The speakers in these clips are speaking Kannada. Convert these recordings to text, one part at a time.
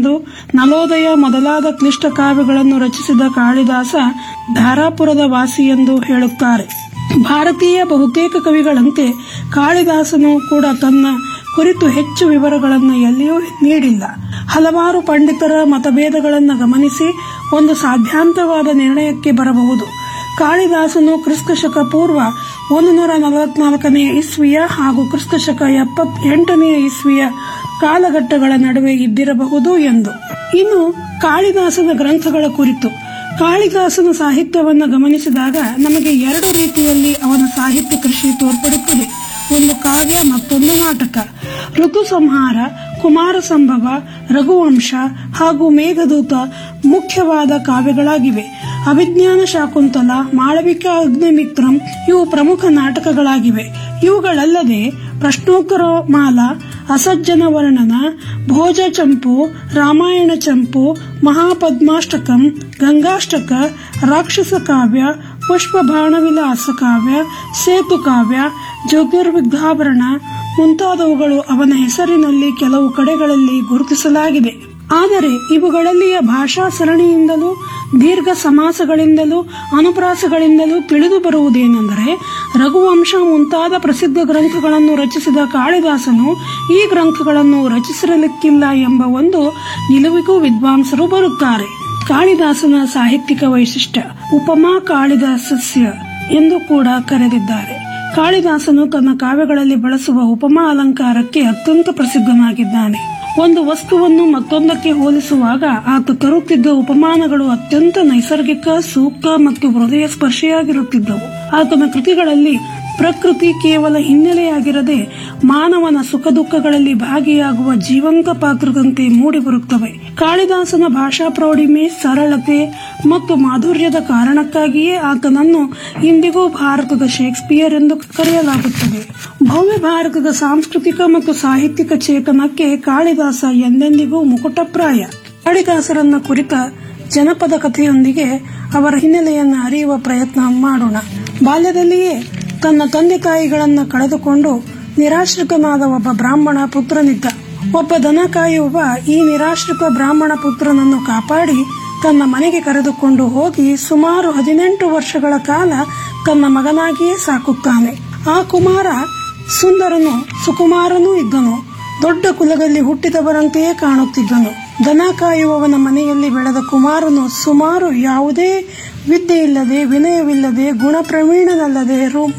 ಎಂದು ನಲೋದಯ ಮೊದಲಾದ ಕ್ಲಿಷ್ಟ ಕಾವ್ಯಗಳನ್ನು ರಚಿಸಿದ ಕಾಳಿದಾಸ ಧಾರಾಪುರದ ವಾಸಿ ಎಂದು ಹೇಳುತ್ತಾರೆ ಭಾರತೀಯ ಬಹುತೇಕ ಕವಿಗಳಂತೆ ಕಾಳಿದಾಸನು ಕೂಡ ತನ್ನ ಕುರಿತು ಹೆಚ್ಚು ವಿವರಗಳನ್ನು ಎಲ್ಲಿಯೂ ನೀಡಿಲ್ಲ ಹಲವಾರು ಪಂಡಿತರ ಮತಭೇದಗಳನ್ನು ಗಮನಿಸಿ ಒಂದು ಸಾಧ್ಯಾಂತವಾದ ನಿರ್ಣಯಕ್ಕೆ ಬರಬಹುದು ಕಾಳಿದಾಸನು ಕ್ರಿಸ್ತಶಕ ಪೂರ್ವ ಒಂದು ನೂರ ನಲವತ್ನಾಲ್ಕನೆಯ ಇಸ್ವಿಯ ಹಾಗೂ ಕ್ರಿಸ್ತಶಕ ಎಪ್ಪತ್ತೆಂಟನೆಯ ಇಸ್ವಿಯ ಕಾಲಘಟ್ಟಗಳ ನಡುವೆ ಇದ್ದಿರಬಹುದು ಎಂದು ಇನ್ನು ಕಾಳಿದಾಸನ ಗ್ರಂಥಗಳ ಕುರಿತು ಕಾಳಿದಾಸನ ಸಾಹಿತ್ಯವನ್ನು ಗಮನಿಸಿದಾಗ ನಮಗೆ ಎರಡು ರೀತಿಯಲ್ಲಿ ಅವನ ಸಾಹಿತ್ಯ ಕೃಷಿ ತೋರ್ಪಡುತ್ತದೆ ಒಂದು ಕಾವ್ಯ ಮತ್ತೊಂದು ನಾಟಕ ಋತು ಸಂಹಾರ ಕುಮಾರ ಸಂಭವ ರಘುವಂಶ ಹಾಗೂ ಮೇಘದೂತ ಮುಖ್ಯವಾದ ಕಾವ್ಯಗಳಾಗಿವೆ ಅಭಿಜ್ಞಾನ ಶಾಕುಂತಲ ಮಾಳವಿಕ ಅಗ್ನಿಮಿತ್ರಂ ಇವು ಪ್ರಮುಖ ನಾಟಕಗಳಾಗಿವೆ ಇವುಗಳಲ್ಲದೆ ಪ್ರಶ್ನೋತ್ತರ ಮಾಲ ಅಸಜ್ಜನ ವರ್ಣನ ಭೋಜ ಚಂಪು ರಾಮಾಯಣ ಚಂಪು ಮಹಾಪದ್ಮಾಷ್ಟಕಂ ಗಂಗಾಷ್ಟಕ ರಾಕ್ಷಸ ಕಾವ್ಯ ಪುಷ್ಪ ಬಾಣವಿಲಾಸ ಕಾವ್ಯ ಸೇತು ಕಾವ್ಯ ಜ್ಯೋತಿರ್ವಿದ್ಯಾಭರಣ ಮುಂತಾದವುಗಳು ಅವನ ಹೆಸರಿನಲ್ಲಿ ಕೆಲವು ಕಡೆಗಳಲ್ಲಿ ಗುರುತಿಸಲಾಗಿದೆ ಆದರೆ ಇವುಗಳಲ್ಲಿಯ ಭಾಷಾ ಸರಣಿಯಿಂದಲೂ ದೀರ್ಘ ಸಮಾಸಗಳಿಂದಲೂ ಅನುಪ್ರಾಸಗಳಿಂದಲೂ ತಿಳಿದು ಬರುವುದೇನೆಂದರೆ ರಘುವಂಶ ಮುಂತಾದ ಪ್ರಸಿದ್ಧ ಗ್ರಂಥಗಳನ್ನು ರಚಿಸಿದ ಕಾಳಿದಾಸನು ಈ ಗ್ರಂಥಗಳನ್ನು ರಚಿಸಿರಲಿಕ್ಕಿಲ್ಲ ಎಂಬ ಒಂದು ನಿಲುವಿಗೂ ವಿದ್ವಾಂಸರು ಬರುತ್ತಾರೆ ಕಾಳಿದಾಸನ ಸಾಹಿತ್ಯಿಕ ವೈಶಿಷ್ಟ್ಯ ಉಪಮಾ ಕಾಳಿದಾಸಸ್ಯ ಎಂದು ಕೂಡ ಕರೆದಿದ್ದಾರೆ ಕಾಳಿದಾಸನು ತನ್ನ ಕಾವ್ಯಗಳಲ್ಲಿ ಬಳಸುವ ಉಪಮಾ ಅಲಂಕಾರಕ್ಕೆ ಅತ್ಯಂತ ಪ್ರಸಿದ್ಧನಾಗಿದ್ದಾನೆ ಒಂದು ವಸ್ತುವನ್ನು ಮತ್ತೊಂದಕ್ಕೆ ಹೋಲಿಸುವಾಗ ಆತ ತರುತ್ತಿದ್ದ ಉಪಮಾನಗಳು ಅತ್ಯಂತ ನೈಸರ್ಗಿಕ ಸೂಕ್ತ ಮತ್ತು ಹೃದಯ ಸ್ಪರ್ಶಿಯಾಗಿರುತ್ತಿದ್ದವು ಆತನ ಕೃತಿಗಳಲ್ಲಿ ಪ್ರಕೃತಿ ಕೇವಲ ಹಿನ್ನೆಲೆಯಾಗಿರದೆ ಮಾನವನ ಸುಖ ದುಃಖಗಳಲ್ಲಿ ಭಾಗಿಯಾಗುವ ಜೀವಂತ ಪಾತ್ರದಂತೆ ಮೂಡಿಬರುತ್ತವೆ ಕಾಳಿದಾಸನ ಭಾಷಾ ಪ್ರೌಢಿಮೆ ಸರಳತೆ ಮತ್ತು ಮಾಧುರ್ಯದ ಕಾರಣಕ್ಕಾಗಿಯೇ ಆತನನ್ನು ಇಂದಿಗೂ ಭಾರತದ ಶೇಕ್ಸ್ಪಿಯರ್ ಎಂದು ಕರೆಯಲಾಗುತ್ತದೆ ಭವ್ಯ ಭಾರತದ ಸಾಂಸ್ಕೃತಿಕ ಮತ್ತು ಸಾಹಿತ್ಯಿಕ ಚೇತನಕ್ಕೆ ಕಾಳಿದಾಸ ಎಂದೆಂದಿಗೂ ಮುಕುಟಪ್ರಾಯ ಕಾಳಿದಾಸರನ್ನ ಕುರಿತ ಜನಪದ ಕಥೆಯೊಂದಿಗೆ ಅವರ ಹಿನ್ನೆಲೆಯನ್ನು ಅರಿಯುವ ಪ್ರಯತ್ನ ಮಾಡೋಣ ಬಾಲ್ಯದಲ್ಲಿಯೇ ತನ್ನ ತಂದೆ ತಾಯಿಗಳನ್ನ ಕಳೆದುಕೊಂಡು ನಿರಾಶ್ರಿತನಾದ ಒಬ್ಬ ಬ್ರಾಹ್ಮಣ ಪುತ್ರನಿದ್ದ ಒಬ್ಬ ದನ ಕಾಯುವ ಈ ನಿರಾಶ್ರಿತ ಬ್ರಾಹ್ಮಣ ಪುತ್ರನನ್ನು ಕಾಪಾಡಿ ತನ್ನ ಮನೆಗೆ ಕರೆದುಕೊಂಡು ಹೋಗಿ ಸುಮಾರು ಹದಿನೆಂಟು ವರ್ಷಗಳ ಕಾಲ ತನ್ನ ಮಗನಾಗಿಯೇ ಸಾಕುತ್ತಾನೆ ಆ ಕುಮಾರ ಸುಂದರನು ಸುಕುಮಾರನೂ ಇದ್ದನು ದೊಡ್ಡ ಕುಲದಲ್ಲಿ ಹುಟ್ಟಿದವರಂತೆಯೇ ಕಾಣುತ್ತಿದ್ದನು ದನ ಕಾಯುವವನ ಮನೆಯಲ್ಲಿ ಬೆಳೆದ ಕುಮಾರನು ಸುಮಾರು ಯಾವುದೇ ವಿದ್ಯೆ ಇಲ್ಲದೆ ವಿನಯವಿಲ್ಲದೆ ಗುಣಪ್ರವೀಣನಲ್ಲದೆ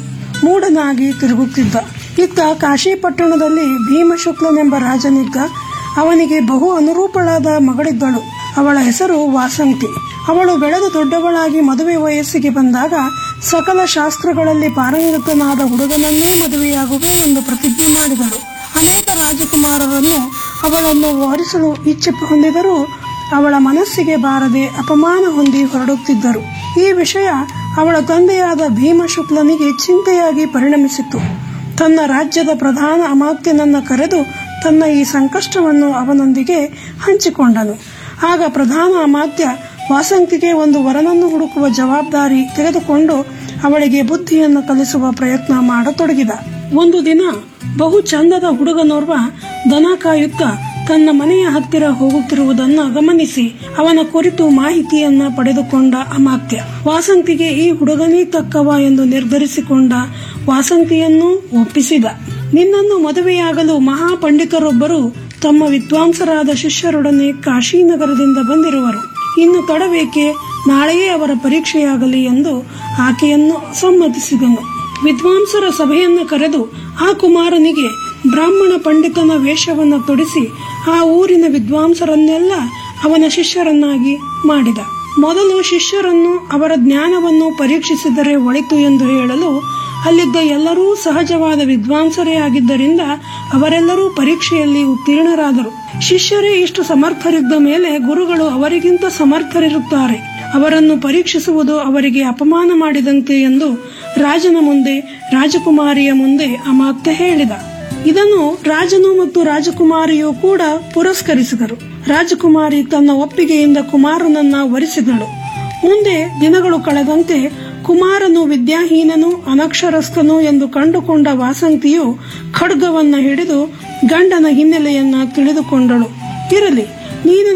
ಮೂಢನಾಗಿ ತಿರುಗುತ್ತಿದ್ದ ಇತ್ತ ಕಾಶಿ ಪಟ್ಟಣದಲ್ಲಿ ಭೀಮಶುಕ್ಲನೆಂಬ ರಾಜನಿದ್ದ ಅವನಿಗೆ ಬಹು ಅನುರೂಪಳಾದ ಮಗಳಿದ್ದಳು ಅವಳ ಹೆಸರು ವಾಸಂತಿ ಅವಳು ಬೆಳೆದು ದೊಡ್ಡವಳಾಗಿ ಮದುವೆ ವಯಸ್ಸಿಗೆ ಬಂದಾಗ ಸಕಲ ಶಾಸ್ತ್ರಗಳಲ್ಲಿ ಪಾರಂಗತನಾದ ಹುಡುಗನನ್ನೇ ಮದುವೆಯಾಗುವೆ ಎಂದು ಪ್ರತಿಜ್ಞೆ ಮಾಡಿದಳು ಅನೇಕ ರಾಜಕುಮಾರರನ್ನು ಅವಳನ್ನು ವರಿಸಲು ಇಚ್ಛೆ ಹೊಂದಿದರೂ ಅವಳ ಮನಸ್ಸಿಗೆ ಬಾರದೆ ಅಪಮಾನ ಹೊಂದಿ ಹೊರಡುತ್ತಿದ್ದರು ಈ ವಿಷಯ ಅವಳ ತಂದೆಯಾದ ಭೀಮಶುಕ್ಲನಿಗೆ ಚಿಂತೆಯಾಗಿ ಪರಿಣಮಿಸಿತು ತನ್ನ ರಾಜ್ಯದ ಪ್ರಧಾನ ಅಮಾತ್ಯನನ್ನ ಕರೆದು ತನ್ನ ಈ ಸಂಕಷ್ಟವನ್ನು ಅವನೊಂದಿಗೆ ಹಂಚಿಕೊಂಡನು ಆಗ ಪ್ರಧಾನ ಅಮಾತ್ಯ ವಾಸಂತಿಗೆ ಒಂದು ವರನನ್ನು ಹುಡುಕುವ ಜವಾಬ್ದಾರಿ ತೆಗೆದುಕೊಂಡು ಅವಳಿಗೆ ಬುದ್ಧಿಯನ್ನು ಕಲಿಸುವ ಪ್ರಯತ್ನ ಮಾಡತೊಡಗಿದ ಒಂದು ದಿನ ಬಹು ಚಂದದ ಹುಡುಗನೋರ್ವ ದನ ಕಾಯುತ್ತಾ ತನ್ನ ಮನೆಯ ಹತ್ತಿರ ಹೋಗುತ್ತಿರುವುದನ್ನು ಗಮನಿಸಿ ಅವನ ಕುರಿತು ಮಾಹಿತಿಯನ್ನ ಪಡೆದುಕೊಂಡ ಅಮಾತ್ಯ ವಾಸಂತಿಗೆ ಈ ಹುಡುಗನೇ ತಕ್ಕವ ಎಂದು ನಿರ್ಧರಿಸಿಕೊಂಡ ವಾಸಂತಿಯನ್ನು ಒಪ್ಪಿಸಿದ ನಿನ್ನನ್ನು ಮದುವೆಯಾಗಲು ಮಹಾಪಂಡಿತರೊಬ್ಬರು ತಮ್ಮ ವಿದ್ವಾಂಸರಾದ ಶಿಷ್ಯರೊಡನೆ ಕಾಶಿನಗರದಿಂದ ಬಂದಿರುವರು ಇನ್ನು ತಡಬೇಕೆ ನಾಳೆಯೇ ಅವರ ಪರೀಕ್ಷೆಯಾಗಲಿ ಎಂದು ಆಕೆಯನ್ನು ಸಮ್ಮತಿಸಿದನು ವಿದ್ವಾಂಸರ ಸಭೆಯನ್ನು ಕರೆದು ಆ ಕುಮಾರನಿಗೆ ಬ್ರಾಹ್ಮಣ ಪಂಡಿತನ ವೇಷವನ್ನು ತೊಡಿಸಿ ಆ ಊರಿನ ವಿದ್ವಾಂಸರನ್ನೆಲ್ಲ ಅವನ ಶಿಷ್ಯರನ್ನಾಗಿ ಮಾಡಿದ ಮೊದಲು ಶಿಷ್ಯರನ್ನು ಅವರ ಜ್ಞಾನವನ್ನು ಪರೀಕ್ಷಿಸಿದರೆ ಒಳಿತು ಎಂದು ಹೇಳಲು ಅಲ್ಲಿದ್ದ ಎಲ್ಲರೂ ಸಹಜವಾದ ವಿದ್ವಾಂಸರೇ ಆಗಿದ್ದರಿಂದ ಅವರೆಲ್ಲರೂ ಪರೀಕ್ಷೆಯಲ್ಲಿ ಉತ್ತೀರ್ಣರಾದರು ಶಿಷ್ಯರೇ ಇಷ್ಟು ಸಮರ್ಥರಿದ್ದ ಮೇಲೆ ಗುರುಗಳು ಅವರಿಗಿಂತ ಸಮರ್ಥರಿರುತ್ತಾರೆ ಅವರನ್ನು ಪರೀಕ್ಷಿಸುವುದು ಅವರಿಗೆ ಅಪಮಾನ ಮಾಡಿದಂತೆ ಎಂದು ರಾಜನ ಮುಂದೆ ರಾಜಕುಮಾರಿಯ ಮುಂದೆ ಅಮಾತ್ಯ ಹೇಳಿದ ಇದನ್ನು ರಾಜನು ಮತ್ತು ರಾಜಕುಮಾರಿಯು ಕೂಡ ಪುರಸ್ಕರಿಸಿದರು ರಾಜಕುಮಾರಿ ತನ್ನ ಒಪ್ಪಿಗೆಯಿಂದ ಕುಮಾರನನ್ನ ವರಿಸಿದಳು ಮುಂದೆ ದಿನಗಳು ಕಳೆದಂತೆ ಕುಮಾರನು ವಿದ್ಯಾಹೀನನು ಅನಕ್ಷರಸ್ಥನು ಎಂದು ಕಂಡುಕೊಂಡ ವಾಸಂತಿಯು ಖಡ್ಗವನ್ನ ಹಿಡಿದು ಗಂಡನ ಹಿನ್ನೆಲೆಯನ್ನ ತಿಳಿದುಕೊಂಡಳು ಇರಲಿ ನೀನು